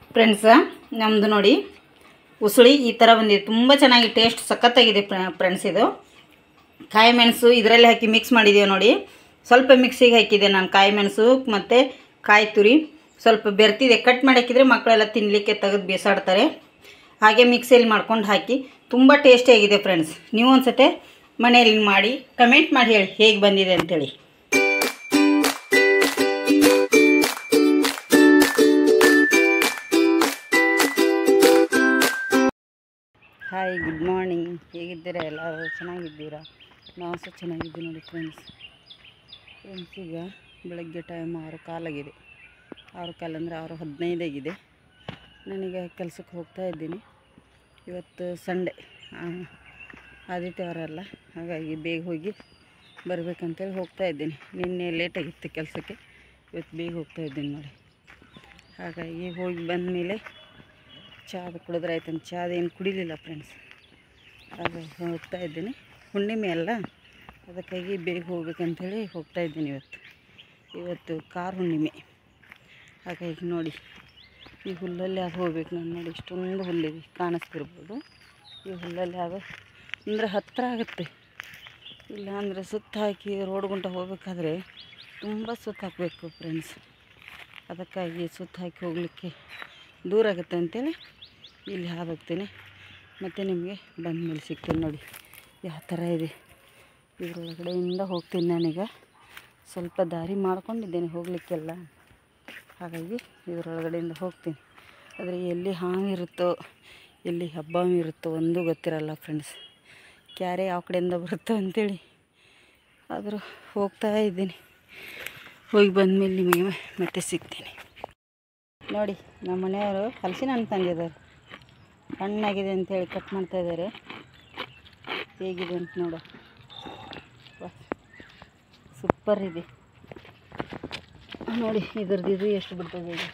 Friends ನಮ್ಮದು ನೋಡಿ ಉಸುಳಿ ಈ ಥರ ಬಂದಿದೆ ತುಂಬ ಚೆನ್ನಾಗಿ ಟೇಸ್ಟ್ ಸಖತ್ತಾಗಿದೆ ಫ್ರೆಂಡ್ಸ್ ಇದು ಕಾಯಿ ಮೆಣಸು ಇದರಲ್ಲಿ ಹಾಕಿ ಮಿಕ್ಸ್ ಮಾಡಿದ್ದೀವಿ ನೋಡಿ ಸ್ವಲ್ಪ ಮಿಕ್ಸಿಗೆ ಹಾಕಿದೆ ನಾನು ಕಾಯಿ ಮೆಣಸು ಮತ್ತು ಕಾಯಿ ತುರಿ ಸ್ವಲ್ಪ ಬೆರ್ತಿದೆ ಕಟ್ ಮಾಡಿ ಹಾಕಿದರೆ ಮಕ್ಕಳೆಲ್ಲ ತಿನ್ನಲಿಕ್ಕೆ ತೆಗೆದು ಬೇಸಾಡ್ತಾರೆ ಹಾಗೆ ಮಿಕ್ಸಿಯಲ್ಲಿ ಮಾಡ್ಕೊಂಡು ಹಾಕಿ ತುಂಬ ಟೇಸ್ಟಿಯಾಗಿದೆ ಫ್ರೆಂಡ್ಸ್ ನೀವು ಒಂದ್ಸತೆ ಮನೆಯಲ್ಲಿ ಮಾಡಿ ಕಮೆಂಟ್ ಮಾಡಿ ಹೇಳಿ ಹೇಗೆ ಬಂದಿದೆ ಅಂತೇಳಿ ಹಾಯ್ ಗುಡ್ ಮಾರ್ನಿಂಗ್ ಹೇಗಿದ್ದೀರಾ ಎಲ್ಲರೂ ಚೆನ್ನಾಗಿದ್ದೀರಾ ನಾವು ಸಹ ಚೆನ್ನಾಗಿದ್ದೀವಿ ನೋಡಿ ಫ್ರೆಂಡ್ಸ್ ಫ್ರೆಂಡ್ಸ್ ಈಗ ಬೆಳಗ್ಗೆ ಟೈಮ್ ಆರು ಕಾಲಾಗಿದೆ ಆರು ಕಾಲು ಅಂದರೆ ಆರು ಹದಿನೈದಾಗಿದೆ ನಾನೀಗ ಕೆಲಸಕ್ಕೆ ಹೋಗ್ತಾ ಇದ್ದೀನಿ ಇವತ್ತು ಸಂಡೇ ಆದಿತ್ಯವಾರ ಅಲ್ಲ ಹಾಗಾಗಿ ಬೇಗ ಹೋಗಿ ಬರಬೇಕಂತೇಳಿ ಹೋಗ್ತಾ ಇದ್ದೀನಿ ನಿನ್ನೆ ಲೇಟಾಗಿತ್ತು ಕೆಲಸಕ್ಕೆ ಇವತ್ತು ಬೇಗ ಹೋಗ್ತಾ ಇದ್ದೀನಿ ನೋಡಿ ಹಾಗಾಗಿ ಹೋಗಿ ಬಂದಮೇಲೆ ಚಾದ ಕುಡಿದ್ರೆ ಆಯ್ತಂತ ಚಾದ ಏನು ಕುಡಿಲಿಲ್ಲ ಫ್ರೆಂಡ್ಸ್ ಅದು ಹೋಗ್ತಾ ಇದ್ದೀನಿ ಹುಣ್ಣಿಮೆ ಅಲ್ಲ ಅದಕ್ಕಾಗಿ ಬೇಗ ಹೋಗ್ಬೇಕಂತೇಳಿ ಹೋಗ್ತಾ ಇದ್ದೀನಿ ಇವತ್ತು ಇವತ್ತು ಕಾರ್ ಹುಣ್ಣಿಮೆ ಹಾಗಾಗಿ ನೋಡಿ ಈ ಹುಲ್ಲಲ್ಲಿ ಅದು ಹೋಗ್ಬೇಕು ನಾನು ನೋಡಿ ಇಷ್ಟೊಂದು ಹುಲ್ಲಿದೆ ಕಾಣಿಸ್ತಿರ್ಬೋದು ಈ ಹುಲ್ಲಲ್ಲಿ ಅದು ಅಂದರೆ ಹತ್ತಿರ ಆಗುತ್ತೆ ಇಲ್ಲ ಅಂದರೆ ಸುತ್ತ ಹಾಕಿ ರೋಡ್ ಗುಂಟ ಹೋಗ್ಬೇಕಾದ್ರೆ ತುಂಬ ಸುತ್ತ ಹಾಕಬೇಕು ಫ್ರೆಂಡ್ಸ್ ಅದಕ್ಕಾಗಿ ಸುತ್ತ ಹಾಕಿ ಹೋಗಲಿಕ್ಕೆ ದೂರ ಆಗುತ್ತೆ ಅಂತೇಳಿ ಇಲ್ಲಿ ಹಾದು ಹೋಗ್ತೀನಿ ಮತ್ತು ನಿಮಗೆ ಬಂದ ಮೇಲೆ ಸಿಗ್ತೀನಿ ನೋಡಿ ಯಾವ ಥರ ಇದೆ ಇದರೊಳಗಡೆಯಿಂದ ಹೋಗ್ತೀನಿ ನಾನೀಗ ಸ್ವಲ್ಪ ದಾರಿ ಮಾಡ್ಕೊಂಡಿದ್ದೇನೆ ಹೋಗಲಿಕ್ಕೆಲ್ಲ ಹಾಗಾಗಿ ಇದರೊಳಗಡೆಯಿಂದ ಹೋಗ್ತೀನಿ ಆದರೆ ಎಲ್ಲಿ ಹಾವು ಇರುತ್ತೋ ಎಲ್ಲಿ ಹಬ್ಬ ಇರುತ್ತೋ ಒಂದೂ ಗೊತ್ತಿರಲ್ಲ ಫ್ರೆಂಡ್ಸ್ ಕ್ಯಾರೆ ಯಾವ ಕಡೆಯಿಂದ ಬರುತ್ತೋ ಅಂಥೇಳಿ ಆದರೂ ಹೋಗ್ತಾ ಇದ್ದೀನಿ ಹೋಗಿ ಬಂದಮೇಲೆ ನಿಮಗೆ ಮತ್ತೆ ಸಿಗ್ತೀನಿ ನೋಡಿ ನಮ್ಮ ಮನೆಯವರು ಹಲಸಿನ ಹಣ್ಣು ತಂದಿದ್ದಾರೆ ಹಣ್ಣಾಗಿದೆ ಅಂತೇಳಿ ಕಟ್ ಮಾಡ್ತಾ ಇದ್ದಾರೆ ಹೇಗಿದೆ ಅಂತ ನೋಡು ಸೂಪರ್ ಇದೆ ನೋಡಿ ಇದ್ರದ್ದು ಇದು ಎಷ್ಟು ಬಿಡ್ತದೆ ಈಗ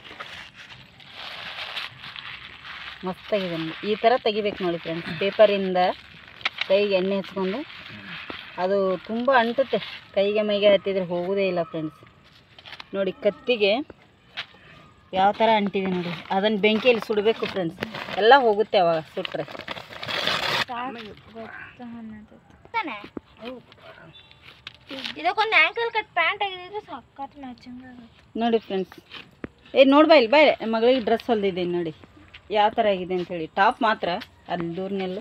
ಮಸ್ತಾಗಿದೆ ನೋಡಿ ಈ ಥರ ತೆಗಿಬೇಕು ನೋಡಿ ಫ್ರೆಂಡ್ಸ್ ಪೇಪರಿಂದ ಕೈಗೆ ಎಣ್ಣೆ ಹಚ್ಕೊಂಡು ಅದು ತುಂಬ ಅಂಟುತ್ತೆ ಕೈಗೆ ಮೈಗೆ ಹತ್ತಿದ್ರೆ ಹೋಗೋದೇ ಇಲ್ಲ ಫ್ರೆಂಡ್ಸ್ ನೋಡಿ ಕತ್ತಿಗೆ ಯಾವ ಥರ ಅಂಟಿದೆ ನೋಡಿ ಅದನ್ನು ಬೆಂಕಿಯಲ್ಲಿ ಸುಡಬೇಕು ಫ್ರೆಂಡ್ಸ್ ಎಲ್ಲ ಹೋಗುತ್ತೆ ಅವಾಗ ಸುಟ್ಟರೆ ಇದಕ್ಕೊಂದು ಆ್ಯಂಕಲ್ ಕಟ್ ಪ್ಯಾಂಟ್ ಆಗಿದ್ರೆ ಸಖತ್ ಮ್ಯಾಚಿಂಗ್ ಆಗುತ್ತೆ ನೋಡಿ ಫ್ರೆಂಡ್ಸ್ ಏ ನೋಡ್ಬಾ ಇಲ್ಲಿ ಬಾಯ್ ಮಗಳಿಗೆ ಡ್ರೆಸ್ ಹೊಲ್ದಿದ್ದೀನಿ ನೋಡಿ ಯಾವ ಥರ ಆಗಿದೆ ಅಂಥೇಳಿ ಟಾಪ್ ಮಾತ್ರ ಅಲ್ಲಿ ದೂರನೆಲ್ಲ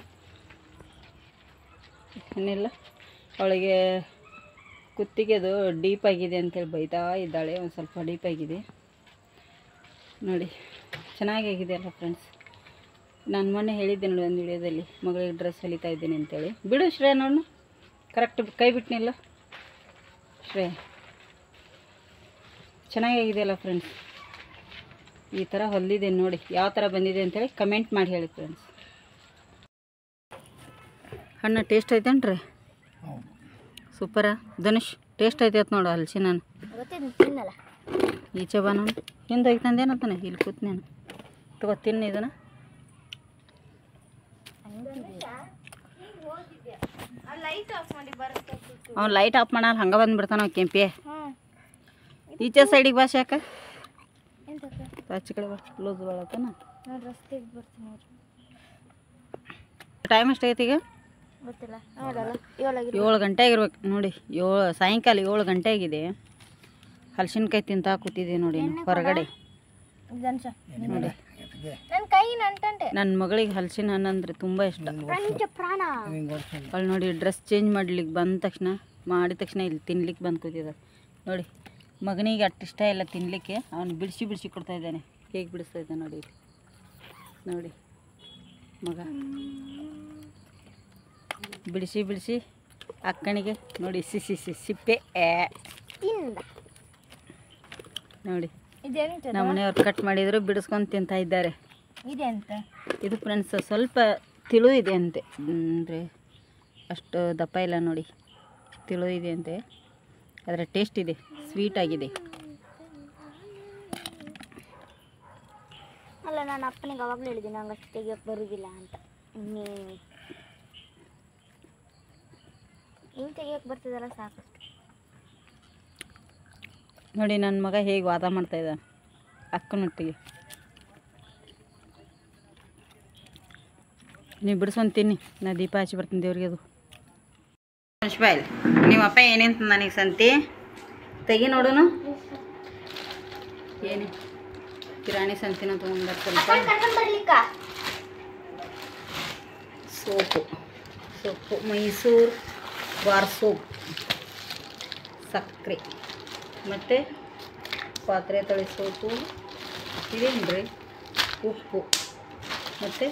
ಏನಿಲ್ಲ ಅವಳಿಗೆ ಕುತ್ತಿಗೆದು ಡೀಪ್ ಆಗಿದೆ ಅಂತೇಳಿ ಬೈತಾ ಇದ್ದಾಳೆ ಒಂದು ಸ್ವಲ್ಪ ಡೀಪ್ ಆಗಿದೆ ನೋಡಿ ಚೆನ್ನಾಗಾಗಿದೆ ಅಲ್ಲ ಫ್ರೆಂಡ್ಸ್ ನಾನು ಮೊನ್ನೆ ಹೇಳಿದ್ದೆ ನೋಡಿ ಒಂದು ವಿಡಿಯೋದಲ್ಲಿ ಮಗಳಿಗೆ ಡ್ರೆಸ್ ಹೊಲಿತಾ ಇದ್ದೀನಿ ಅಂತೇಳಿ ಬಿಡು ಶ್ರೇಯ ನೋಡು ಕರೆಕ್ಟ್ ಕೈ ಬಿಟ್ನಿಲ್ಲ ಶ್ರೇಯ ಚೆನ್ನಾಗಾಗಿದೆಯಲ್ಲ ಫ್ರೆಂಡ್ಸ್ ಈ ಥರ ಹೊಲಿದೆ ನೋಡಿ ಯಾವ ಥರ ಬಂದಿದೆ ಅಂತೇಳಿ ಕಮೆಂಟ್ ಮಾಡಿ ಹೇಳಿ ಫ್ರೆಂಡ್ಸ್ ಹಣ್ಣು ಟೇಸ್ಟ್ ಐತೇನ್ರಿ ಸೂಪರ ಧನುಷ್ ಟೇಸ್ಟ್ ಐತೈತೆ ನೋಡು ಹಲ್ಸಿನ ಹಣ್ಣು ಗೊತ್ತಿದ್ದು ತಿನ್ನಲ್ಲ ಈಚೆ ಬಾ ನಾನು ಹಿಂದೆ ಹೋಗಿ ತಂದೇನತ್ತಾನೆ ಇಲ್ಲಿ ಕೂತ್ ನಾನು ತಗೋ ತಿನ್ನು ಇದನ್ನು ಲೈಟ್ ಆಫ್ ಮಾಡಿ ಬರುತ್ತೆ ಅವ್ನು ಲೈಟ್ ಆಫ್ ಮಾಡಲ್ಲ ಹಂಗೆ ಬಂದುಬಿಡ್ತಾನೆ ಅವ ಕೆಂಪಿ ಹಾಂ ಈಚೆ ಸೈಡಿಗೆ ಭಾಷೆ ಯಾಕೆ ಎಂತಕ್ಕೆ ಆಚೆ ಕಡೆ ಬಾ ಲೂಸ್ ಬಾಳತ್ತನ ನಾನು ರಸ್ತೆಗೆ ಬರ್ತೀನಿ ನೋಡ್ರಿ ಟೈಮ್ ಎಷ್ಟಾಗೈತೆ ಈಗ ಗೊತ್ತಿಲ್ಲ ಹೌದಲ್ಲ ಏಳಾಗಿ ಏಳು ಗಂಟೆ ಆಗಿರ್ಬೇಕು ನೋಡಿ ಏಳು ಸಾಯಂಕಾಲ ಏಳು ಗಂಟೆ ಆಗಿದೆ ಹಲಸಿನಕಾಯಿ ತಿಂತಾ ಕೂತಿದ್ದೆ ನೋಡಿ ನಾನು ಹೊರಗಡೆ ಜನ್ಸ ನೋಡಿ ನನ್ನ ಕೈ ನಂಟಂಟೆ ನನ್ನ ಮಗಳಿಗೆ ಹಲಸಿನ ಹಣ್ಣು ಅಂದರೆ ತುಂಬ ಇಷ್ಟ ಪಂಚ ಪ್ರಾಣ ಅವಳು ನೋಡಿ ಡ್ರೆಸ್ ಚೇಂಜ್ ಮಾಡ್ಲಿಕ್ಕೆ ಬಂದ ತಕ್ಷಣ ಮಾಡಿದ ತಕ್ಷಣ ಇಲ್ಲಿ ತಿನ್ಲಿಕ್ಕೆ ಬಂದು ಕೂತಿದ್ದಾರೆ ನೋಡಿ ಮಗನಿಗೆ ಅಷ್ಟು ಇಷ್ಟ ಇಲ್ಲ ತಿನ್ನಲಿಕ್ಕೆ ಅವನು ಬಿಡಿಸಿ ಬಿಡಿಸಿ ಕೊಡ್ತಾ ಇದ್ದಾನೆ ಹೇಗೆ ಬಿಡಿಸ್ತಾ ಇದ್ದಾನೆ ನೋಡಿ ಇಲ್ಲಿ. ನೋಡಿ ಮಗ ಬಿಡಿಸಿ ಬಿಡಿಸಿ ಅಕ್ಕನಿಗೆ ನೋಡಿ ಸಿಸಿ ಸಿ ಸಿಪ್ಪೆ ಏ ತಿಂದ ನೋಡಿ ಇದೇನಿತ್ತು ನಮ್ಮ ಮನೆಯವ್ರು ಕಟ್ ಮಾಡಿದ್ರು ಬಿಡಿಸ್ಕೊಂಡು ತಿಂತಾ ಇದ್ದಾರೆ ಇದೆ ಅಂತ ಇದು ಫ್ರೆಂಡ್ಸ್ ಸ್ವಲ್ಪ ತಿಳು ಇದೆ ಅಂತೆ ಅಂದರೆ ಅಷ್ಟು ದಪ್ಪ ಇಲ್ಲ ನೋಡಿ ತಿಳು ಇದೆ ಅಂತೆ ಅದರ ಟೇಸ್ಟ್ ಇದೆ ಸ್ವೀಟ್ ಆಗಿದೆ ಅಲ್ಲ ನಾನು ಅಪ್ಪನಿಗೆ ಅವಾಗಲೂ ಹೇಳಿದ್ದೀನಿ ನಂಗೆ ಅಷ್ಟು ತೆಗಿಯೋಕೆ ಬರೋದಿಲ್ಲ ಅಂತ ನೀ ನೀವು ತೆಗಿಯೋಕೆ ಬರ್ತದಲ್ಲ ಸಾಕಷ್ಟು ನೋಡಿ ನನ್ನ ಮಗ ಹೇಗೆ ವಾದ ಮಾಡ್ತಾ ಇದ್ದ ಅಕ್ಕನೊಟ್ಟಿಗೆ ನೀವು ಬಿಡಿಸ್ಕೊಂಡು ತಿನ್ನಿ ನಾ ದೀಪ ಹಚ್ಚಿ ಬರ್ತೀನಿ ದೇವ್ರಿಗೆ ಅದು ಬಾಯ್ ನಿಮ್ಮ ಅಪ್ಪ ಏನೇಂತ ನನಗೆ ಸಂತಿ ತೆಗಿ ನೋಡುನು ಏನು ಕಿರಾಣಿ ಸಂತಿನ ತೊಗೊಂಡ್ಬರ್ ಸ್ವಲ್ಪ ಕರ್ಕೊಂಡ್ ಬರ್ಲಿಕ್ಕ ಸೋಪು ಸೊಪ್ಪು ಮೈಸೂರು ಬಾರ್ ಸೋಪ್ ಸಕ್ಕರೆ ಮತ್ತು ಪಾತ್ರೆ ತೊಳೆ ಸೋಪು ಇದೇನು ರೀ ಉಪ್ಪು ಮತ್ತು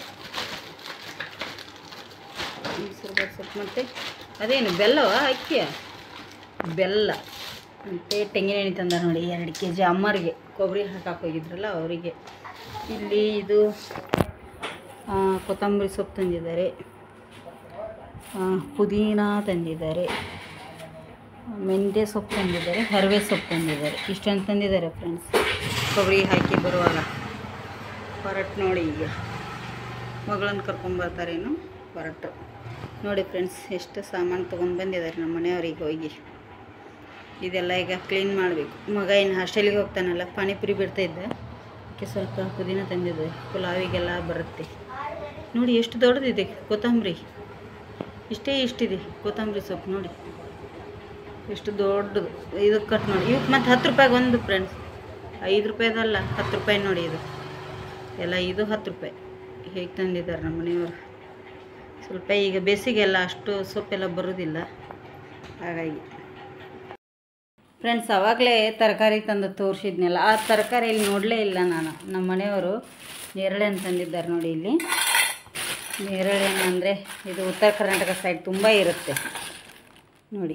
ಮೈಸೂರು ಬಾರ್ ಸೊಪ್ಪು ಮತ್ತು ಅದೇನು ಬೆಲ್ಲವಾ ಅಕ್ಕಿಯ ಬೆಲ್ಲ ಮತ್ತು ತೆಂಗಿನೆಣ್ಣೆ ತಂದ ನೋಡಿ ಎರಡು ಕೆ ಜಿ ಅಮ್ಮರಿಗೆ ಕೊಬ್ಬರಿ ಹಾಕಕ್ಕೆ ಹೋಗಿದ್ರಲ್ಲ ಅವರಿಗೆ ಇಲ್ಲಿ ಇದು ಆ, ಕೊತ್ತಂಬರಿ ಸೊಪ್ಪು ತಂದಿದ್ದಾರೆ ಆ, ಪುದೀನ ತಂದಿದ್ದಾರೆ ಮೆಂತ್ಯ ಸೊಪ್ಪು ತಂದಿದ್ದಾರೆ ಹರವೆ ಸೊಪ್ಪು ತಂದಿದ್ದಾರೆ ಇಷ್ಟೊಂದು ತಂದಿದ್ದಾರೆ ಫ್ರೆಂಡ್ಸ್ ಕೊಬ್ಬರಿ ಹಾಕಿ ಬರುವಾಗ ಹೊರಟು ನೋಡಿ ಈಗ ಮಗಳನ್ನು ಕರ್ಕೊಂಬರ್ತಾರೇನು ಹೊರಟು ನೋಡಿ ಫ್ರೆಂಡ್ಸ್ ಎಷ್ಟು ಸಾಮಾನು ತೊಗೊಂಡು ಬಂದಿದ್ದಾರೆ ನಮ್ಮ ಮನೆಯವ್ರಿಗೆ ಹೋಗಿ ಇದೆಲ್ಲ ಈಗ ಕ್ಲೀನ್ ಮಾಡಬೇಕು ಮಗ ಇನ್ನು ಹಾಸ್ಟೆಲಿಗೆ ಹೋಗ್ತಾನಲ್ಲ ಪಾನಿಪುರಿ ಬಿಡ್ತಾ ಇದ್ದ ಅದಕ್ಕೆ ಸ್ವಲ್ಪ ಪುದೀನ ತಂದಿದ್ದೆ ಪುಲಾವಿಗೆಲ್ಲ ಬರುತ್ತೆ ನೋಡಿ ಎಷ್ಟು ದೊಡ್ಡದಿದೆ ಕೊತ್ತಂಬರಿ ಇಷ್ಟೇ ಇಷ್ಟಿದೆ ಕೊತ್ತಂಬರಿ ಸೊಪ್ಪು ನೋಡಿ ಎಷ್ಟು ದೊಡ್ಡದು ಇದು ಕಟ್ ನೋಡಿ ಇವಕ್ಕೆ ಮತ್ತು ಹತ್ತು ರೂಪಾಯಿಗೆ ಒಂದು ಫ್ರೆಂಡ್ಸ್ ಐದು ರೂಪಾಯಿದಲ್ಲ ಹತ್ತು ರೂಪಾಯಿ ನೋಡಿ ಇದು ಎಲ್ಲ ಇದು ಹತ್ತು ರೂಪಾಯಿ ಹೇಗೆ ತಂದಿದ್ದಾರೆ ನಮ್ಮ ಮನೆಯವರು ಸ್ವಲ್ಪ ಈಗ ಬೇಸಿಗೆಲ್ಲ ಅಷ್ಟು ಸೊಪ್ಪೆಲ್ಲ ಬರೋದಿಲ್ಲ ಹಾಗಾಗಿ ಫ್ರೆಂಡ್ಸ್ ಅವಾಗಲೇ ತರಕಾರಿ ತಂದು ತೋರಿಸಿದ್ನಲ್ಲ ಆ ತರಕಾರಿ ಇಲ್ಲಿ ನೋಡಲೇ ಇಲ್ಲ ನಾನು ನಮ್ಮ ಮನೆಯವರು ನೇರಳೆ ಹಣ್ಣು ತಂದಿದ್ದಾರೆ ನೋಡಿ ಇಲ್ಲಿ ನೇರಳೆ ಹಣ್ಣು ಅಂದರೆ ಇದು ಉತ್ತರ ಕರ್ನಾಟಕ ಸೈಡ್ ತುಂಬ ಇರುತ್ತೆ ನೋಡಿ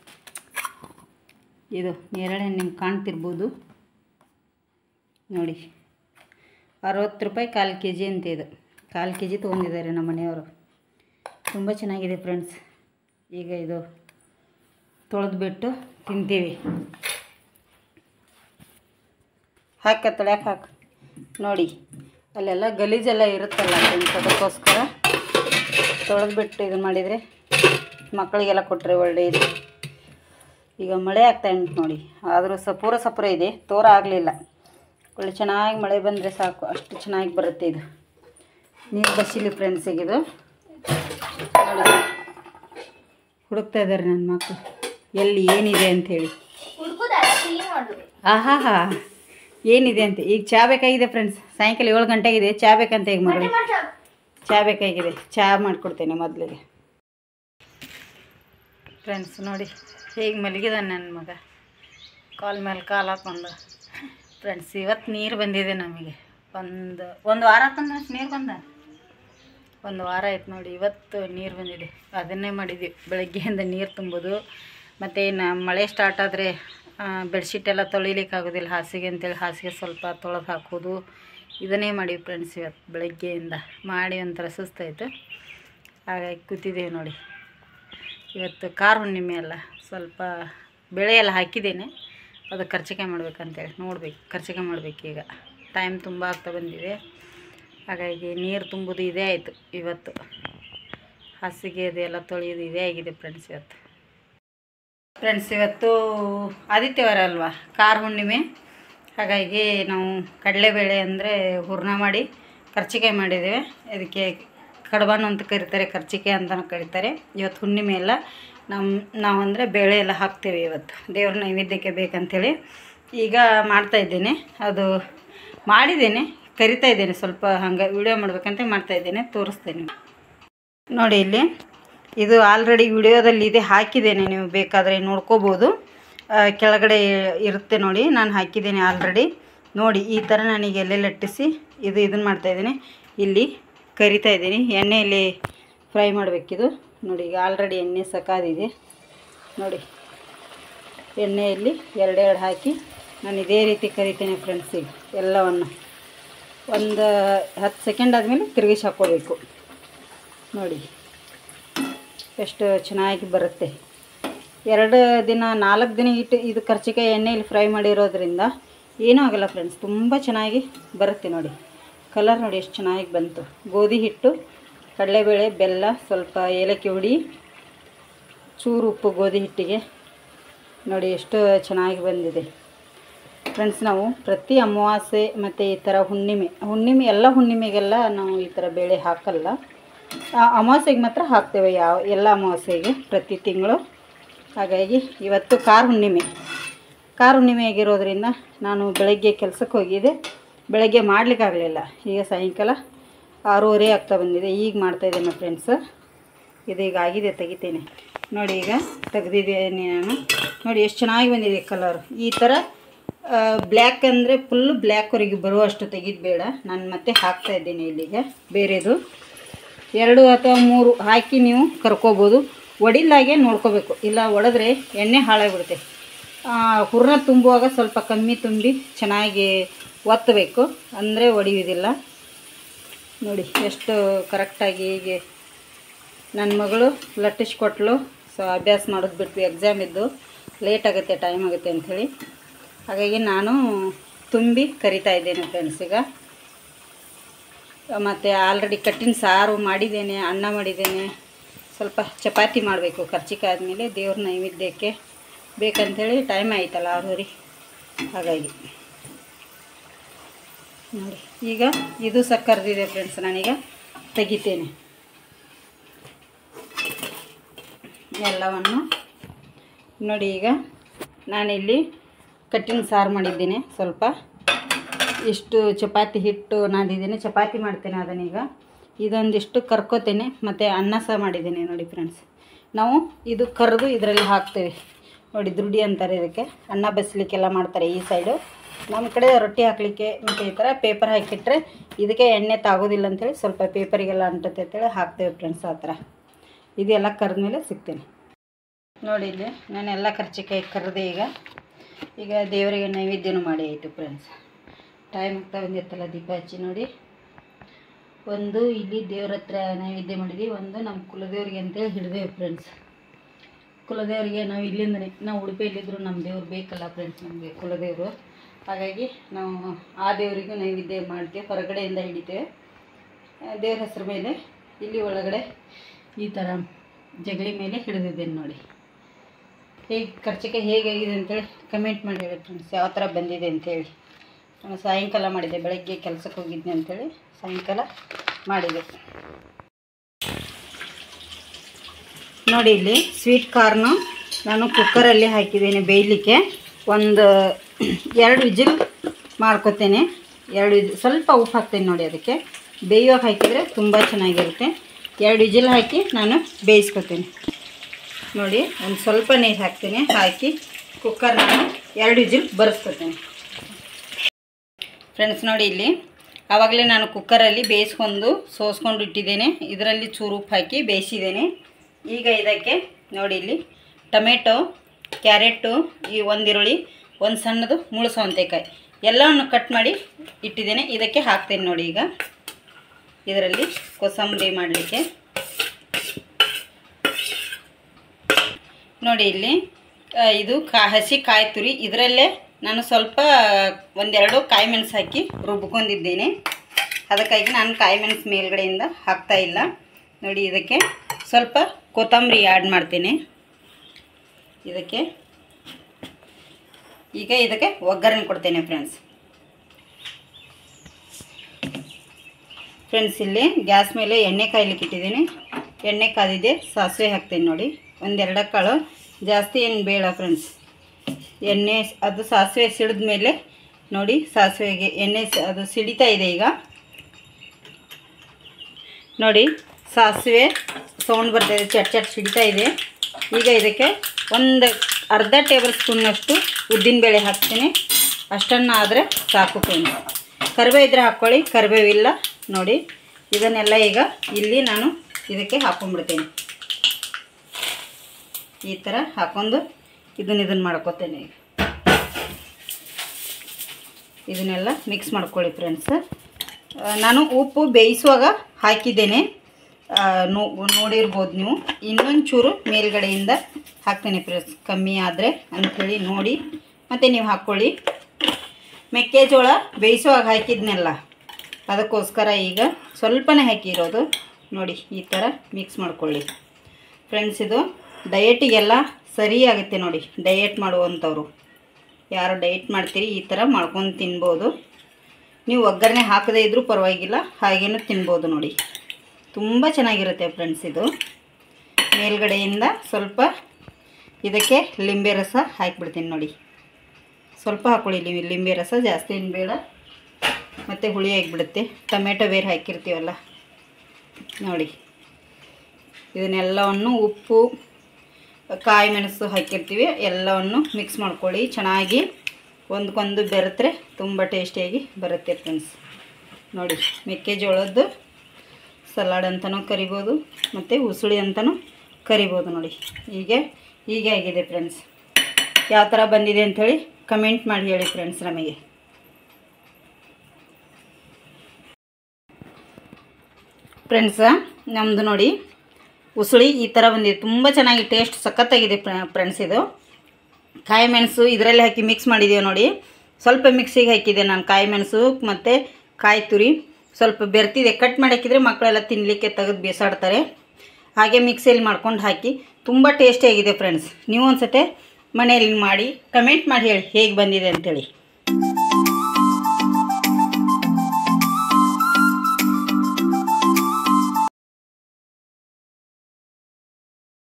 ಇದು ನೇರಳೆ ಹಣ್ಣು ನಿಮ್ಗೆ ಕಾಣ್ತಿರ್ಬೋದು ನೋಡಿ ಅರವತ್ತು ರೂಪಾಯಿ ಕಾಲು ಕೆ ಜಿ ಅಂತ ಇದು ಕಾಲು ಕೆ ಜಿ ತೊಗೊಂಡಿದ್ದಾರೆ ನಮ್ಮ ಮನೆಯವರು ತುಂಬ ಚೆನ್ನಾಗಿದೆ ಫ್ರೆಂಡ್ಸ್ ಈಗ ಇದು ತೊಳೆದ್ಬಿಟ್ಟು ತಿಂತೀವಿ ಹಾಕ ತೊಳ್ಯಾಕೆ ಹಾಕು ನೋಡಿ ಅಲ್ಲೆಲ್ಲ ಗಲೀಜೆಲ್ಲ ಇರುತ್ತಲ್ಲ ಫ್ರೆಂಡ್ಸ್ ಅದಕ್ಕೋಸ್ಕರ ತೊಳೆದ್ಬಿಟ್ಟು ಇದು ಮಾಡಿದರೆ ಮಕ್ಕಳಿಗೆಲ್ಲ ಕೊಟ್ಟರೆ ಒಳ್ಳೆಯದು ಈಗ ಮಳೆ ಆಗ್ತಾ ಉಂಟು ನೋಡಿ ಆದರೂ ಸ ಪೂರ ಸಪುರ ಇದೆ ತೋರ ಆಗಲಿಲ್ಲ ಒಳ್ಳೆ ಚೆನ್ನಾಗಿ ಮಳೆ ಬಂದರೆ ಸಾಕು ಅಷ್ಟು ಚೆನ್ನಾಗಿ ಬರುತ್ತೆ ಇದು ನೀರು ಬಸಿಲಿ ಫ್ರೆಂಡ್ಸಿಗೆ ಇದು ನೋಡಿ ಹುಡುಕ್ತಾ ಇದ್ದಾರೆ ನನ್ನ ಮಕ್ಕಳು ಎಲ್ಲಿ ಏನಿದೆ ಅಂಥೇಳಿ ಹುಡ್ಕುದಾರ ಕ್ಲೀನ್ ಮಾಡುದು ಆಹಾ ಹಾ ಏನಿದೆ ಅಂತ ಈಗ ಚಹಾ ಬೇಕಾಗಿದೆ ಫ್ರೆಂಡ್ಸ್ ಸಾಯಂಕಾಲ ಏಳು ಗಂಟೆಗಿದೆ ಚಹಾ ಬೇಕಂತ ಈಗ ಮಗಳು ಚಹಾ ಬೇಕಾಗಿದೆ ಚಹಾ ಮಾಡಿಕೊಡ್ತೇನೆ ಮೊದಲಿಗೆ ಫ್ರೆಂಡ್ಸ್ ನೋಡಿ ಹೇಗೆ ಮಲಗಿದಾನೆ ನನ್ನ ಮಗ ಕಾಲ್ ಮೇಲೆ ಕಾಲು ಹಾಕೊಂಡು ಫ್ರೆಂಡ್ಸ್ ಇವತ್ತು ನೀರು ಬಂದಿದೆ ನಮಗೆ ಒಂದು ಒಂದು ವಾರ ತಂದ ನೀರು ಬಂದ ಒಂದು ವಾರ ಆಯ್ತು ನೋಡಿ ಇವತ್ತು ನೀರು ಬಂದಿದೆ ಅದನ್ನೇ ಮಾಡಿದ್ವಿ ಬೆಳಗ್ಗೆಯಿಂದ ನೀರು ತುಂಬೋದು ಮತ್ತು ಇನ್ನು ಮಳೆ ಸ್ಟಾರ್ಟ್ ಆದರೆ ಬೆಡ್ಶೀಟ್ ಎಲ್ಲ ತೊಳಿಲಿಕ್ಕೆ ಆಗೋದಿಲ್ಲ ಹಾಸಿಗೆ ಅಂತೇಳಿ ಹಾಸಿಗೆ ಸ್ವಲ್ಪ ತೊಳೆದು ಹಾಕೋದು ಇದನ್ನೇ ಮಾಡೀವಿ ಫ್ರೆಂಡ್ಸ್ ಇವತ್ತು ಬೆಳಗ್ಗೆಯಿಂದ ಮಾಡಿ ಒಂಥರ ಸುಸ್ತಾಯಿತು ಹಾಗಾಗಿ ಕೂತಿದ್ದೇವೆ ನೋಡಿ ಇವತ್ತು ಕಾರ್ ಹುಣ್ಣಿಮೆ ಅಲ್ಲ ಸ್ವಲ್ಪ ಬೆಳೆ ಎಲ್ಲ ಹಾಕಿದ್ದೇನೆ ಅದು ಖರ್ಚಿಗೆ ಮಾಡ್ಬೇಕಂತೇಳಿ ನೋಡ್ಬೇಕು ಖರ್ಚಿಗೆ ಮಾಡ್ಬೇಕು ಈಗ ಟೈಮ್ ತುಂಬ ಆಗ್ತಾ ಬಂದಿದೆ ಹಾಗಾಗಿ ನೀರು ತುಂಬೋದು ಇದೇ ಆಯಿತು ಇವತ್ತು ಹಾಸಿಗೆ ಅದೆಲ್ಲ ತೊಳೆಯೋದು ಇದೇ ಆಗಿದೆ ಫ್ರೆಂಡ್ಸ್ ಇವತ್ತು ಫ್ರೆಂಡ್ಸ್ ಇವತ್ತು ಆದಿತ್ಯವಾರ ಅಲ್ವಾ ಕಾರ್ ಹುಣ್ಣಿಮೆ ಹಾಗಾಗಿ ನಾವು ಕಡಲೆಬೇಳೆ ಅಂದರೆ ಹೂರ್ಣ ಮಾಡಿ ಕರ್ಚಿಕಾಯಿ ಮಾಡಿದ್ದೇವೆ ಇದಕ್ಕೆ ಕಡಬಾನು ಅಂತ ಕರೀತಾರೆ ಕರ್ಚಿಕಾಯಿ ಅಂತಲೂ ಕರೀತಾರೆ ಇವತ್ತು ಹುಣ್ಣಿಮೆ ಎಲ್ಲ ನಮ್ಮ ನಾವು ಅಂದರೆ ಬೇಳೆ ಎಲ್ಲ ಹಾಕ್ತೇವೆ ಇವತ್ತು ದೇವ್ರ ನೈವೇದ್ಯಕ್ಕೆ ಬೇಕಂತೇಳಿ ಈಗ ಮಾಡ್ತಾ ಇದ್ದೇನೆ ಅದು ಮಾಡಿದ್ದೇನೆ ಕರಿತಾ ಇದ್ದೇನೆ ಸ್ವಲ್ಪ ಹಂಗೆ ವಿಡಿಯೋ ಮಾಡ್ಬೇಕಂತ ಮಾಡ್ತಾ ಇದ್ದೇನೆ ತೋರಿಸ್ತೇನೆ ನೋಡಿ ಇಲ್ಲಿ ಇದು ಆಲ್ರೆಡಿ ವಿಡಿಯೋದಲ್ಲಿ ಇದೆ ಹಾಕಿದ್ದೇನೆ ನೀವು ಬೇಕಾದರೆ ನೋಡ್ಕೋಬೋದು ಆ, ಕೆಳಗಡೆ ಇರುತ್ತೆ ನೋಡಿ ನಾನು ಹಾಕಿದ್ದೇನೆ ಆಲ್ರೆಡಿ ನೋಡಿ ಈ ಥರ ನನಗೆ ಎಲ್ಲೆಲ್ಲಿ ಲಟ್ಟಿಸಿ ಇದು ಇದನ್ನು ಮಾಡ್ತಾಯಿದ್ದೀನಿ ಇಲ್ಲಿ ಕರಿತಾ ಇದ್ದೀನಿ ಎಣ್ಣೆಯಲ್ಲಿ ಫ್ರೈ ಮಾಡಬೇಕಿದು ನೋಡಿ ಈಗ ಆಲ್ರೆಡಿ ಎಣ್ಣೆ ಸಕಾದಿದೆ ನೋಡಿ ಎಣ್ಣೆಯಲ್ಲಿ ಎರಡೆರಡು ಹಾಕಿ ನಾನು ಇದೇ ರೀತಿ ಕರಿತೇನೆ ಫ್ರೆಂಡ್ಸ್ ಈಗ ಎಲ್ಲವನ್ನು ಒಂದು ಹತ್ತು ಸೆಕೆಂಡ್ ಆದಮೇಲೆ ತಿರುಗಿಸಿ ಹಾಕ್ಕೋಬೇಕು ನೋಡಿ ಎಷ್ಟು ಚೆನ್ನಾಗಿ ಬರುತ್ತೆ ಎರಡು ದಿನ ನಾಲ್ಕು ದಿನ ಇಟ್ಟು ಇದು ಕರ್ಚಿಕಾಯಿ ಎಣ್ಣೆಯಲ್ಲಿ ಫ್ರೈ ಮಾಡಿರೋದ್ರಿಂದ ಏನೂ ಆಗಲ್ಲ ಫ್ರೆಂಡ್ಸ್ ತುಂಬ ಚೆನ್ನಾಗಿ ಬರುತ್ತೆ ನೋಡಿ ಕಲರ್ ನೋಡಿ ಎಷ್ಟು ಚೆನ್ನಾಗಿ ಬಂತು ಗೋಧಿ ಹಿಟ್ಟು ಕಡಲೆಬೇಳೆ ಬೆಲ್ಲ ಸ್ವಲ್ಪ ಏಲಕ್ಕಿ ಹುಡಿ ಚೂರು ಉಪ್ಪು ಗೋಧಿ ಹಿಟ್ಟಿಗೆ ನೋಡಿ ಎಷ್ಟು ಚೆನ್ನಾಗಿ ಬಂದಿದೆ ಫ್ರೆಂಡ್ಸ್ ನಾವು ಪ್ರತಿ ಅಮಾವಾಸ್ಯೆ ಮತ್ತು ಈ ಥರ ಹುಣ್ಣಿಮೆ ಹುಣ್ಣಿಮೆ ಎಲ್ಲ ಹುಣ್ಣಿಮೆಗೆಲ್ಲ ನಾವು ಈ ಥರ ಬೇಳೆ ಹಾಕಲ್ಲ ಆ ಅಮಾವಾಸ್ಯೆಗೆ ಮಾತ್ರ ಹಾಕ್ತೇವೆ ಯಾವ ಎಲ್ಲ ಅಮಾವಾಸ್ಯೆಗೆ ಪ್ರತಿ ತಿಂಗಳು ಹಾಗಾಗಿ ಇವತ್ತು ಕಾರ್ ಹುಣ್ಣಿಮೆ ಕಾರ್ ಹುಣ್ಣಿಮೆ ಆಗಿರೋದ್ರಿಂದ ನಾನು ಬೆಳಗ್ಗೆ ಕೆಲಸಕ್ಕೆ ಹೋಗಿದ್ದೆ ಬೆಳಗ್ಗೆ ಮಾಡಲಿಕ್ಕಾಗಲಿಲ್ಲ ಈಗ ಸಾಯಂಕಾಲ ಆರೂವರೆ ಆಗ್ತಾ ಬಂದಿದೆ ಈಗ ಮಾಡ್ತಾಯಿದ್ದೇನೆ ಫ್ರೆಂಡ್ಸ್ ಇದು ಈಗ ಆಗಿದೆ ತೆಗಿತೀನಿ ನೋಡಿ ಈಗ ತೆಗ್ದಿದ್ದೀನಿ ನಾನು ನೋಡಿ ಎಷ್ಟು ಚೆನ್ನಾಗಿ ಬಂದಿದೆ ಕಲರ್ ಈ ಥರ ಬ್ಲ್ಯಾಕ್ ಅಂದರೆ ಫುಲ್ಲು ಬ್ಲ್ಯಾಕ್ವರೆಗೆ ಬರುವಷ್ಟು ತೆಗೆದು ಬೇಡ ನಾನು ಮತ್ತೆ ಹಾಕ್ತಾ ಇದ್ದೀನಿ ಇಲ್ಲಿಗೆ ಬೇರೆದು ಎರಡು ಅಥವಾ ಮೂರು ಹಾಕಿ ನೀವು ಕರ್ಕೋಬೋದು ಒಡಿಲಾಗೆ ನೋಡ್ಕೋಬೇಕು ಇಲ್ಲ ಒಡೆದ್ರೆ ಎಣ್ಣೆ ಹಾಳಾಗ್ಬಿಡುತ್ತೆ ಆ, ಹೂರ್ಣ ತುಂಬುವಾಗ ಸ್ವಲ್ಪ ಕಮ್ಮಿ ತುಂಬಿ ಚೆನ್ನಾಗಿ ಒತ್ತಬೇಕು ಅಂದರೆ ಒಡೆಯುವುದಿಲ್ಲ ನೋಡಿ ಎಷ್ಟು ಕರೆಕ್ಟಾಗಿ ಹೀಗೆ ನನ್ನ ಮಗಳು ಲಟ್ಟಿಸ್ಕೊಟ್ಲು ಸೊ ಅಭ್ಯಾಸ ಮಾಡೋದು ಬಿಟ್ವಿ ಎಕ್ಸಾಮ್ ಇದ್ದು ಲೇಟ್ ಆಗುತ್ತೆ ಟೈಮ್ ಆಗುತ್ತೆ ಅಂಥೇಳಿ ಹಾಗಾಗಿ ನಾನು ತುಂಬಿ ಕರಿತಾ ಇದ್ದೇನೆ ಫ್ರೆಂಡ್ಸ್ ಈಗ ಮತ್ತು ಆಲ್ರೆಡಿ ಕಟ್ಟಿನ ಸಾರು ಮಾಡಿದ್ದೇನೆ ಅನ್ನ ಮಾಡಿದ್ದೇನೆ ಸ್ವಲ್ಪ ಚಪಾತಿ ಮಾಡಬೇಕು ಖರ್ಚಿಕೆ ಆದಮೇಲೆ ದೇವ್ರ ನೈವೇದ್ಯಕ್ಕೆ ಬೇಕಂಥೇಳಿ ಟೈಮ್ ಆಯ್ತಲ್ಲ ಆರೂವರೆ ಹಾಗಾಗಿ ನೋಡಿ ಈಗ ಇದು ಸಹ ಕರೆದಿದೆ ಫ್ರೆಂಡ್ಸ್ ನಾನೀಗ ತೆಗಿತೇನೆ ಎಲ್ಲವನ್ನು ನೋಡಿ ಈಗ ನಾನಿಲ್ಲಿ ಕಟ್ಟಿನ ಸಾರು ಮಾಡಿದ್ದೇನೆ ಸ್ವಲ್ಪ ಇಷ್ಟು ಚಪಾತಿ ಹಿಟ್ಟು ನಾದಿದ್ದೇನೆ ಚಪಾತಿ ಮಾಡ್ತೇನೆ ಅದನ್ನೀಗ ಇದೊಂದಿಷ್ಟು ಕರ್ಕೋತೇನೆ ಮತ್ತು ಅನ್ನ ಸಹ ಮಾಡಿದ್ದೇನೆ ನೋಡಿ ಫ್ರೆಂಡ್ಸ್ ನಾವು ಇದು ಕರೆದು ಇದರಲ್ಲಿ ಹಾಕ್ತೇವೆ ನೋಡಿ ದುಡಿ ಅಂತಾರೆ ಇದಕ್ಕೆ ಅನ್ನ ಬಸ್ಲಿಕ್ಕೆಲ್ಲ ಮಾಡ್ತಾರೆ ಈ ಸೈಡು ನಮ್ಮ ಕಡೆ ರೊಟ್ಟಿ ಹಾಕಲಿಕ್ಕೆ ಮತ್ತು ಈ ಥರ ಪೇಪರ್ ಹಾಕಿಟ್ರೆ ಇದಕ್ಕೆ ಎಣ್ಣೆ ತಾಗೋದಿಲ್ಲ ಅಂಥೇಳಿ ಸ್ವಲ್ಪ ಪೇಪರಿಗೆಲ್ಲ ಅಂಟುತ್ತೆ ಅಂತೇಳಿ ಹಾಕ್ತೇವೆ ಫ್ರೆಂಡ್ಸ್ ಆ ಥರ ಇದೆಲ್ಲ ಕರೆದ್ಮೇಲೆ ಸಿಗ್ತೇನೆ ನೋಡಿ ಇಲ್ಲಿ ನಾನೆಲ್ಲ ಖರ್ಚಿಕಾಯಿ ಕರೆದೆ ಈಗ ಈಗ ದೇವರಿಗೆ ನೈವೇದ್ಯನೂ ಮಾಡಿ ಆಯಿತು ಫ್ರೆಂಡ್ಸ್ ಟೈಮ್ ಆಗ್ತಾ ಬಂದಿರ್ತಲ್ಲ ದೀಪ ಹಚ್ಚಿ ನೋಡಿ ಒಂದು ಇಲ್ಲಿ ದೇವ್ರ ಹತ್ರ ನೈವೇದ್ಯ ಮಾಡಿದ್ವಿ ಒಂದು ನಮ್ಮ ಕುಲದೇವ್ರಿಗೆ ಅಂತೇಳಿ ಹಿಡಿದೇವೆ ಫ್ರೆಂಡ್ಸ್ ಕುಲದೇವರಿಗೆ ನಾವು ಇಲ್ಲಿಂದನೇ ನಾವು ಉಡುಪಿಯಲ್ಲಿದ್ದರೂ ನಮ್ಮ ದೇವ್ರು ಬೇಕಲ್ಲ ಫ್ರೆಂಡ್ಸ್ ನಮಗೆ ಕುಲದೇವರು ಹಾಗಾಗಿ ನಾವು ಆ ದೇವರಿಗೂ ನೈವೇದ್ಯ ಮಾಡ್ತೇವೆ ಹೊರಗಡೆಯಿಂದ ಹಿಡಿತೇವೆ ಆ, ದೇವ್ರ ಹೆಸರು ಮೇಲೆ ಇಲ್ಲಿ ಒಳಗಡೆ ಈ ಥರ ಜಗಲಿ ಮೇಲೆ ಹಿಡಿದಿದ್ದೇನೆ ನೋಡಿ ಹೇಗೆ ಖರ್ಚಿಗೆ ಹೇಗಾಗಿದೆ ಅಂತೇಳಿ ಕಮೆಂಟ್ ಮಾಡಿ ಹೇಳಿ ಫ್ರೆಂಡ್ಸ್ ಯಾವ ಥರ ಬಂದಿದೆ ಅಂತೇಳಿ ನಾನು ಸಾಯಂಕಾಲ ಮಾಡಿದೆ ಬೆಳಗ್ಗೆ ಕೆಲಸಕ್ಕೆ ಹೋಗಿದ್ದೆ ಅಂತೇಳಿ ಸಾಯಂಕಾಲ ಮಾಡಿದೆ ನೋಡಿ ಇಲ್ಲಿ ಸ್ವೀಟ್ ಕಾರ್ನು ನಾನು ಕುಕ್ಕರಲ್ಲಿ ಹಾಕಿದ್ದೇನೆ ಬೇಯಲಿಕ್ಕೆ ಒಂದು ಎರಡು ವಿಜಿಲ್ ಮಾಡ್ಕೊತೇನೆ ಎರಡು ವಿಜ್ ಸ್ವಲ್ಪ ಉಪ್ಪು ಹಾಕ್ತೇನೆ ನೋಡಿ ಅದಕ್ಕೆ ಬೇಯುವಾಗ ಹಾಕಿದರೆ ತುಂಬ ಚೆನ್ನಾಗಿರುತ್ತೆ ಎರಡು ವಿಜಿಲ್ ಹಾಕಿ ನಾನು ಬೇಯಿಸ್ಕೊತೇನೆ ನೋಡಿ ಒಂದು ಸ್ವಲ್ಪ ನೀರು ಹಾಕ್ತೇನೆ ಹಾಕಿ ಕುಕ್ಕರ್ ನಾನು ಎರಡು ವಿಜಿಲ್ ಬರೆಸ್ಕೊತೇನೆ ಫ್ರೆಂಡ್ಸ್ ನೋಡಿ ಇಲ್ಲಿ ಆವಾಗಲೇ ನಾನು ಕುಕ್ಕರಲ್ಲಿ ಬೇಯಿಸ್ಕೊಂಡು ಸೋಸ್ಕೊಂಡು ಇಟ್ಟಿದ್ದೇನೆ ಇದರಲ್ಲಿ ಚೂರು ಉಪ್ಪು ಹಾಕಿ ಬೇಯಿಸಿದ್ದೇನೆ ಈಗ ಇದಕ್ಕೆ ನೋಡಿ ಇಲ್ಲಿ ಟೊಮೆಟೊ ಕ್ಯಾರೆಟು ಈ ಒಂದು ಈರುಳ್ಳಿ ಒಂದು ಸಣ್ಣದು ಮುಳು ಸೌಂತೆಕಾಯಿ ಎಲ್ಲವನ್ನು ಕಟ್ ಮಾಡಿ ಇಟ್ಟಿದ್ದೇನೆ ಇದಕ್ಕೆ ಹಾಕ್ತೇನೆ ನೋಡಿ ಈಗ ಇದರಲ್ಲಿ ಕೋಸಂಬರಿ ಮಾಡಲಿಕ್ಕೆ ನೋಡಿ ಇಲ್ಲಿ ಆ, ಇದು ಕಾ ಹಸಿ ಕಾಯಿ ತುರಿ ಇದರಲ್ಲೇ ನಾನು ಸ್ವಲ್ಪ ಒಂದೆರಡು ಕಾಯಿ ಮೆಣಸು ಹಾಕಿ ರುಬ್ಕೊಂಡಿದ್ದೇನೆ ಅದಕ್ಕಾಗಿ ನಾನು ಕಾಯಿ ಮೆಣಸು ಮೇಲ್ಗಡೆಯಿಂದ ಹಾಕ್ತಾ ಇಲ್ಲ ನೋಡಿ ಇದಕ್ಕೆ ಸ್ವಲ್ಪ ಕೊತ್ತಂಬರಿ ಆ್ಯಡ್ ಮಾಡ್ತೇನೆ ಇದಕ್ಕೆ ಈಗ ಇದಕ್ಕೆ ಒಗ್ಗರಣೆ ಕೊಡ್ತೇನೆ ಫ್ರೆಂಡ್ಸ್ ಫ್ರೆಂಡ್ಸ್ ಇಲ್ಲಿ ಗ್ಯಾಸ್ ಮೇಲೆ ಎಣ್ಣೆ ಕಾಯ್ಲಿಕ್ಕೆ ಇಟ್ಟಿದ್ದೀನಿ ಎಣ್ಣೆ ಕಾದಿದೆ ಸಾಸಿವೆ ಹಾಕ್ತೇನೆ ನೋಡಿ ಒಂದೆರಡು ಕಾಳು ಜಾಸ್ತಿ ಏನು ಬೇಡ ಫ್ರೆಂಡ್ಸ್ ಎಣ್ಣೆ ಅದು ಸಾಸಿವೆ ಸಿಡಿದ ಮೇಲೆ ನೋಡಿ ಸಾಸಿವೆಗೆ ಎಣ್ಣೆ ಸ- ಅದು ಸಿಡಿತಾ ಇದೆ ಈಗ ನೋಡಿ ಸಾಸಿವೆ ಸೌಂಡ್ ಬರ್ತಾ ಇದೆ ಚಟ್ ಚಟ್ ಸಿಡಿತಾ ಇದೆ ಈಗ ಇದಕ್ಕೆ ಒಂದು ಅರ್ಧ ಟೇಬಲ್ ಸ್ಪೂನ್ನಷ್ಟು ಉದ್ದಿನಬೇಳೆ ಹಾಕ್ತೀನಿ ಅಷ್ಟನ್ನು ಆದರೆ ಸಾಕು ಫ್ರೆಂಡ್ಸ್ ಕರಿಬೇವು ಇದ್ರೆ ಹಾಕ್ಕೊಳ್ಳಿ ಕರಿಬೇವಿಲ್ಲ ನೋಡಿ ಇದನ್ನೆಲ್ಲ ಈಗ ಇಲ್ಲಿ ನಾನು ಇದಕ್ಕೆ ಹಾಕೊಂಡ್ಬಿಡ್ತೇನೆ ಈ ಥರ ಹಾಕೊಂಡು ಇದನ್ನ ಇದನ್ನು ಮಾಡ್ಕೊತೇನೆ ಈಗ ಇದನ್ನೆಲ್ಲ ಮಿಕ್ಸ್ ಮಾಡ್ಕೊಳ್ಳಿ ಫ್ರೆಂಡ್ಸ್ ನಾನು ಉಪ್ಪು ಬೇಯಿಸುವಾಗ ಹಾಕಿದ್ದೇನೆ ಆ, ನೋ ನೋಡಿರ್ಬೋದು ನೀವು ಇನ್ನೊಂದು ಚೂರು ಮೇಲ್ಗಡೆಯಿಂದ ಹಾಕ್ತೇನೆ ಫ್ರೆಂಡ್ಸ್ ಕಮ್ಮಿ ಆದರೆ ಅಂಥೇಳಿ ನೋಡಿ ಮತ್ತು ನೀವು ಹಾಕ್ಕೊಳ್ಳಿ ಮೆಕ್ಕೆಜೋಳ ಬೇಯಿಸುವಾಗ ಹಾಕಿದ್ನೆಲ್ಲ ಅದಕ್ಕೋಸ್ಕರ ಈಗ ಸ್ವಲ್ಪನೇ ಹಾಕಿರೋದು ನೋಡಿ ಈ ಥರ ಮಿಕ್ಸ್ ಮಾಡ್ಕೊಳ್ಳಿ ಫ್ರೆಂಡ್ಸ್ ಇದು ಡಯಟಿಗೆಲ್ಲ ಸರಿ ಆಗುತ್ತೆ ನೋಡಿ ಡಯಟ್ ಮಾಡುವಂಥವ್ರು ಯಾರು ಡಯಟ್ ಮಾಡ್ತೀರಿ ಈ ಥರ ಮಾಡ್ಕೊಂಡು ತಿನ್ಬೋದು ನೀವು ಒಗ್ಗರಣೆ ಹಾಕದೇ ಇದ್ದರೂ ಪರವಾಗಿಲ್ಲ ಹಾಗೇನೂ ತಿನ್ಬೋದು ನೋಡಿ ತುಂಬ ಚೆನ್ನಾಗಿರುತ್ತೆ ಫ್ರೆಂಡ್ಸ್ ಇದು ಮೇಲ್ಗಡೆಯಿಂದ ಸ್ವಲ್ಪ ಇದಕ್ಕೆ ಲಿಂಬೆ ರಸ ಹಾಕಿಬಿಡ್ತೀನಿ ನೋಡಿ ಸ್ವಲ್ಪ ಹಾಕ್ಕೊಳ್ಳಿ ಲಿ- ಲಿಂಬೆ ರಸ ಜಾಸ್ತಿ ಏನು ಬೇಡ ಮತ್ತು ಹುಳಿ ಆಗಿಬಿಡುತ್ತೆ ಟೊಮೆಟೊ ಬೇರೆ ಹಾಕಿರ್ತೀವಲ್ಲ ನೋಡಿ ಇದನ್ನೆಲ್ಲವನ್ನು ಉಪ್ಪು ಕಾಯಿ ಮೆಣಸು ಹಾಕಿರ್ತೀವಿ ಎಲ್ಲವನ್ನು ಮಿಕ್ಸ್ ಮಾಡ್ಕೊಳ್ಳಿ ಚೆನ್ನಾಗಿ ಒಂದಕ್ಕೊಂದು ಬೆರೆತ್ರೆ ತುಂಬ ಟೇಸ್ಟಿಯಾಗಿ ಬರುತ್ತೆ ಫ್ರೆಂಡ್ಸ್ ನೋಡಿ ಮೆಕ್ಕೆಜೋಳದ್ದು ಸಲಾಡ್ ಅಂತಲೂ ಕರಿಬೋದು ಮತ್ತು ಉಸುಳಿ ಅಂತಲೂ ಕರಿಬೋದು ನೋಡಿ ಹೀಗೆ ಹೀಗೆ ಆಗಿದೆ ಫ್ರೆಂಡ್ಸ್ ಯಾವ ಥರ ಬಂದಿದೆ ಅಂಥೇಳಿ ಕಮೆಂಟ್ ಮಾಡಿ ಹೇಳಿ ಫ್ರೆಂಡ್ಸ್ ನಮಗೆ ಫ್ರೆಂಡ್ಸ ನಮ್ಮದು ನೋಡಿ ಉಸುಳಿ ಈ ಥರ ಬಂದಿದೆ ತುಂಬ ಚೆನ್ನಾಗಿ ಟೇಸ್ಟ್ ಸಖತ್ತಾಗಿದೆ ಫ್ರೆಂಡ್ಸ್ ಇದು ಕಾಯಿ ಮೆಣಸು ಇದರಲ್ಲಿ ಹಾಕಿ ಮಿಕ್ಸ್ ಮಾಡಿದ್ದೀವಿ ನೋಡಿ ಸ್ವಲ್ಪ ಮಿಕ್ಸಿಗೆ ಹಾಕಿದೆ ನಾನು ಕಾಯಿ ಮೆಣಸು ಮತ್ತು ಕಾಯಿ ತುರಿ ಸ್ವಲ್ಪ ಬೆರ್ತಿದೆ ಕಟ್ ಮಾಡಿ ಹಾಕಿದರೆ ಮಕ್ಕಳೆಲ್ಲ ತಿನ್ನಲಿಕ್ಕೆ ತೆಗೆದು ಬೇಸಾಡ್ತಾರೆ ಹಾಗೆ ಮಿಕ್ಸಿಯಲ್ಲಿ ಮಾಡ್ಕೊಂಡು ಹಾಕಿ ತುಂಬ ಟೇಸ್ಟಿಯಾಗಿದೆ ಫ್ರೆಂಡ್ಸ್ ನೀವು ಒಂದು ಸತೆ ಮನೆಯಲ್ಲಿ ಮಾಡಿ ಕಮೆಂಟ್ ಮಾಡಿ ಹೇಳಿ ಹೇಗೆ ಬಂದಿದೆ ಅಂತೇಳಿ